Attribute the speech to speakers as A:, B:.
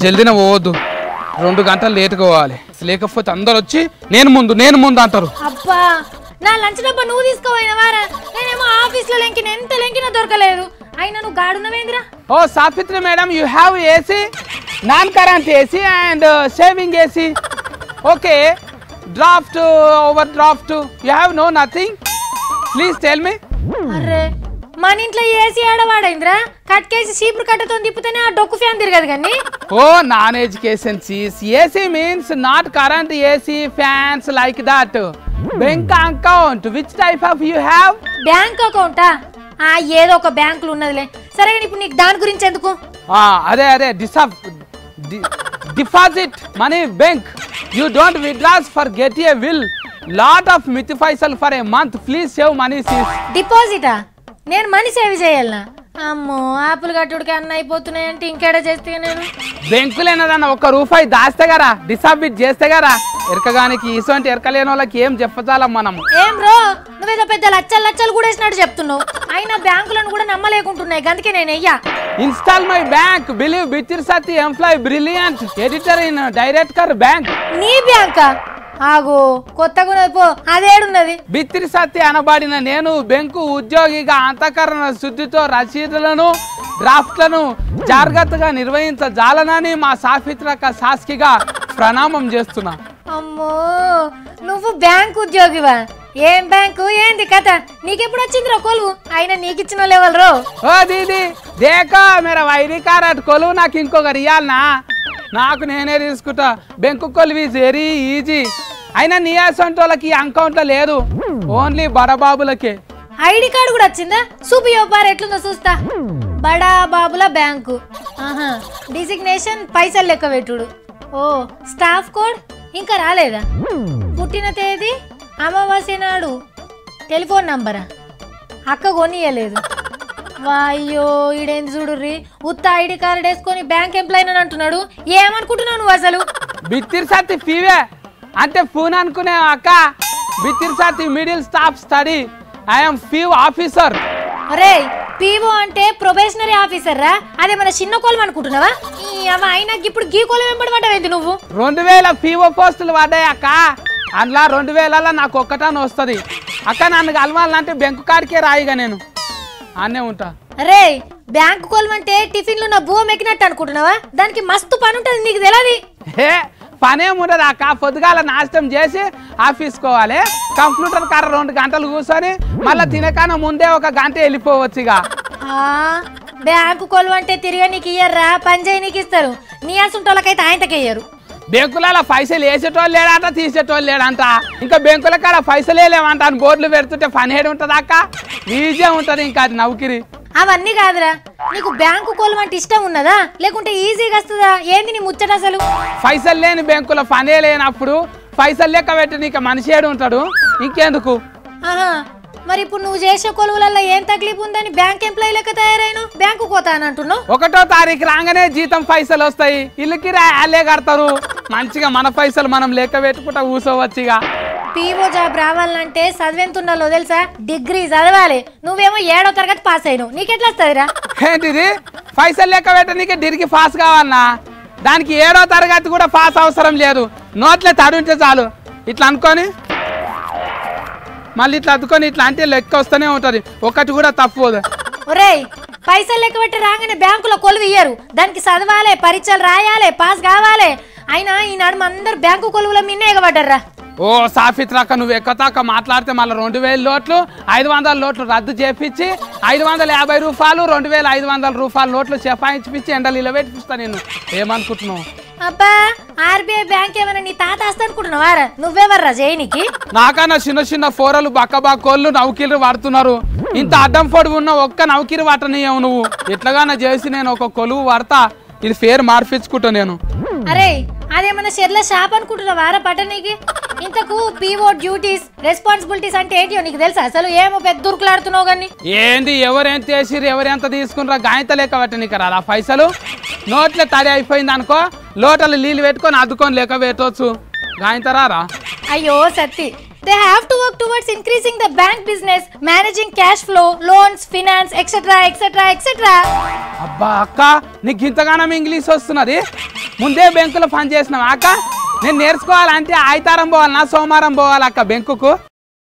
A: జల్దిన పోవద్దు రెండు గంటలు లేటుగా పోవాలి లేకపోతే అందరు వచ్చి నేను ముందు నేను ముందు అంటారు
B: అబ్బా నా లంచ్ డబ్బా నువ్వు తీసుకోపోయినవారా నేనేమో ఆఫీస్లో లెంకిన ఎంత లెంకినా దొరకలేదు అయినా నువ్వు గాడున్నవేందిరా
A: ఓ Savitri madam you have AC non current AC and saving AC okay draft over draft you have no nothing please tell me
B: అర్రే మన ఇంట్లో ఏసీ ఆడవాడైందిరా కట్కేసి చీపురు కట్టతో తిప్పితేనే ఆ డొక్కు ఫ్యాన్ తిరగదు కానీ
A: ఓ non education cheese AC means not current AC fans like that bank account which type of you have
B: bank అకౌంటా ఆ ఏదో ఒక బ్యాంకులు ఉన్నదిలే సరే కానీ ఇప్పుడు నీకు దాని గురించి ఎందుకు
A: అదే అదే డిసాఫ్ deposit money bank you don't withdraws forget a will lot of మితి పైసలు for a month please save money సీస్
B: డిపాజిటా నేను మనీ సేవ్ చేయాలనా అమ్మో ఆపులు కట్టుడికి అన్న అయిపోతున్నాయంటే ఇంకేడా చేస్తే నేను
A: బ్యాంకులేనదన్న ఒక్క రూపాయి దాస్తే గారా డిసాబిట్ చేస్తే గారా ఎరకగానికి ఇటువంటి ఎరకలేని వాళ్ళకి ఏం చెప్పచాలం మనం
B: ఏం బ్రో నువ్వేదో పెద్ద లచ్చలు లచ్చలు కూడా వేసినట్టు చెప్తున్నావు అయినా బ్యాంకులను కూడా నమ్మలేకుంటున్నాయి అందుకే నేను అయ్యా
A: install my bank believe Bittiri Satti employee brilliant editor in director bank
B: నీ బ్యాంకా ఆగో కొత్తగా ఉన్నది పో అదేడున్నది
A: బిత్తిరి సత్తి అనబడిన నేను బెంకు ఉద్యోగిగా అంతఃకరణ శుద్ధితో రసీదులను డ్రాఫ్ట్లను జాగ్రత్తగా నిర్వహించజాలనని మా సాఫిత్రక సాక్షిగా ప్రణామం చేస్తున్నా
B: అమ్మో నువ్వు బ్యాంక్ ఉద్యోగివా ఏం బ్యాంకు ఏంది కథ నీకెప్పుడు వచ్చిందిరా కొలువు అయినా నీకు ఇచ్చిన వాళ్ళు ఎవరు రో
A: ఓ దీది దేకా మేరా వైరి కారట్ కొలువు నాకు ఇంకొకరు ఇయ్యాలనా నాకు నేనే తీసుకుంటా బెంకు కొలువు ఈజ్ వెరీ ఈజీ అయినా నీ అసంటోళ్ళకి అకౌంట్లో లేదు ఓన్లీ బడబాబులకే
B: ఐడి కార్డు కూడా వచ్చిందా చూపి వ్యాపారం ఎట్లుందో చూస్తా బడా బాబుల బ్యాంకు ఆహా డిసిగ్నేషన్ పైసలు లెక్క పెట్టుడు ఓ స్టాఫ్ కోడ్ ఇంకా రాలేదా పుట్టిన తేదీ అమావాస్య నాడు టెలిఫోన్ నంబరా అక్క కొనియలేదు వాయ్యో ఈడేంది చూడుర్రి ఉత్త ఐడి కార్డు వేసుకొని బ్యాంక్ ఎంప్లాయ్ అని అంటున్నాడు ఏమనుకుంటున్నావు నువ్వు అసలు
A: బిత్తిరి సత్తి ఫీవే అంటే ఫోన్ అనుకునే అక్క Bittiri Satti middle staff study I'm ఫీవ్ ఆఫీసర్
B: అరే పీఓ అంటే ప్రొబేషనరీ ఆఫీసర్ రా అదే మన చిన్న కోలం అనుకుంటున్నావా ఈ అవ అయినా ఇప్పుడు గీ కోలం వెంబడి పడ్డావేంది నువ్వు
A: రెండు వేల ఫీవో పోస్టులు పడ్డాయి అక్క అందులో రెండు వేలలో నాకు ఒక్కటాను వస్తుంది అక్క నన్ను కలవాలంటే బెంకు కాడికే రాయిగా నేను అన్నే ఉంటా
B: అరే బ్యాంకు కోలం అంటే టిఫిన్లు నా భూమి ఎక్కినట్టు అనుకుంటున్నావా దానికి మస్తు పని ఉంటుంది నీకు తెలియదు
A: హే పనేం ఉండదు అక్క పొద్దుగాల నాశనం చేసి ఆఫీస్ కోవాలి కంప్యూటర్ కర్ర రెండు గంటలు కూర్చొని మళ్ళీ తినకన్నా ముందే ఒక గంట వెళ్ళిపోవచ్చు ఇక
B: బ్యాంకు కోలం అంటే తిరిగి నీకు ఇయ్యర్రా పని చేయి నీకు ఇస్తారు నీ అసంటోళ్ళకైతే ఆయనకి ఇయ్యరు
A: బెంకులలో పైసలు వేసేటోళ్ళు లేడంట తీసేటోళ్ళు లేడంట ఇంకా బెంకుల కాడ పైసలే లేవంట అని బోర్డులు పెడుతుంటే పని ఏడు ఉంటుంది అక్క ఈజీగా ఉంటుంది ఇంకా అది నౌకిరి
B: అవన్నీ కాదురా నీకు బ్యాంకు కోలం అంటే ఇష్టం ఉన్నదా లేకుంటే ఈజీగా వస్తుందా ఏంది నీ ముచ్చట అసలు
A: పైసలు లేని బెంకులో పనే లేనప్పుడు పైసలు లెక్క పెట్టి నీకు మనిషి ఏడు ఉంటాడు ఇంకెందుకు
B: ఆహా మరి ఇప్పుడు నువ్వు చేసే కొలువులలో ఏం తక్లీఫ్ ఉందని బ్యాంక్ ఎంప్లాయీ లెక్క తయారైన బ్యాంకు కోతా అని అంటున్నావు
A: ఒకటో తారీఖు రాగానే జీతం పైసలు వస్తాయి ఇల్లుకి రాలే కడతారు మంచిగా మన పైసలు మనం లెక్క పెట్టుకుంటా కూర్చోవచ్చు ఇక
B: పీఓ జాబ్ రావాలంటే చదివెంత ఉండాలో తెలుసా డిగ్రీ చదవాలి నువ్వేమో ఏడో తరగతి పాస్ అయినావు నీకెట్లా వస్తుందిరా
A: ఏంటిది పైసలు లెక్క పెట్టనీకి డిరికి పాస్ కావాలన్నా దానికి ఏడో తరగతి కూడా పాస్ అవసరం లేదు నోట్లే తడుంటే చాలు ఇట్లా అనుకొని మళ్ళీ ఇట్లా అద్దుకొని ఇట్లా అంటే లెక్క వస్తూనే ఉంటుంది ఒకటి కూడా తప్పదు
B: ఒరేయ్ పైసలు లెక్క పెట్టి రాగానే బ్యాంకులో కొలువు ఇయ్యరు దానికి చదవాలి పరీక్షలు రాయాలి పాస్ కావాలి అయినా ఈనాడు అందరు బ్యాంకు కొలువుల మిన్నే ఎగబడ్డారా
A: ఓ సాఫిత్ రాక నువ్వు ఎక్కతాక మాట్లాడితే మళ్ళీ రెండు వేల లోట్లు ఐదు వందల లోట్లు రద్దు చేపించి ఐదు వందల యాభై రూపాయలు రెండు వేల ఐదు వందల రూపాయల లోట్లు చెపాయించిపించి ఎండలు ఇలా పెట్టిస్తా నేను ఏమనుకుంటున్నావు
B: అబ్బా ఆర్బీఐ బ్యాంక్ ఏమైనా నీ తాత వస్తానుకుంటున్నావారా నువ్వెవర్రా జైనికి
A: నాకన్నా చిన్న చిన్న ఫోరలు బక్కబాకోళ్ళు నౌకీలు పడుతున్నారు ఇంత అడ్డం పొడి ఉన్న ఒక్క నౌకీలు పట్టనీయవు నువ్వు ఎట్లాగానే చేసి నేను ఒక కొలువు పడతా ఇది ఫేర్ మార్పించుకుంటా నేను
B: అరే అదేమన్నా షెర్ల షాప్ అనుకుంటున్నావారా పట్టణీకి ఇంతకు పీఓ డ్యూటీస్ రెస్పాన్సిబిలిటీస్ అంటే ఏంటియో నీకు తెలుసా అసలు ఏమో పెద్ద దుర్కులాడుతున్నావు కానీ
A: ఏంది ఎవరెంత వేసిరు ఎవరెంత తీసుకున్నారా గాయంత లెక్క పెట్టనీకి రాదు ఆ పైసలు నోట్లే తడి అయిపోయింది అనుకో లోటలు నీళ్ళు పెట్టుకొని అద్దుకొని లెక్క పెట్టవచ్చు గాయంత రారా
B: అయ్యో Satti they have to work towards increasing the bank business managing cash flow loans finance etcetera etcetera etcetera
A: అబ్బా అక్క నీకు ఇంతగానం ఇంగ్లీష్ వస్తున్నది ముందే బెంకులో పని చేసినావా అక్క నేను నేర్చుకోవాలంటే ఆయితారం పోవాలన్నా సోమవారం పోవాలి అక్క బెంకుకు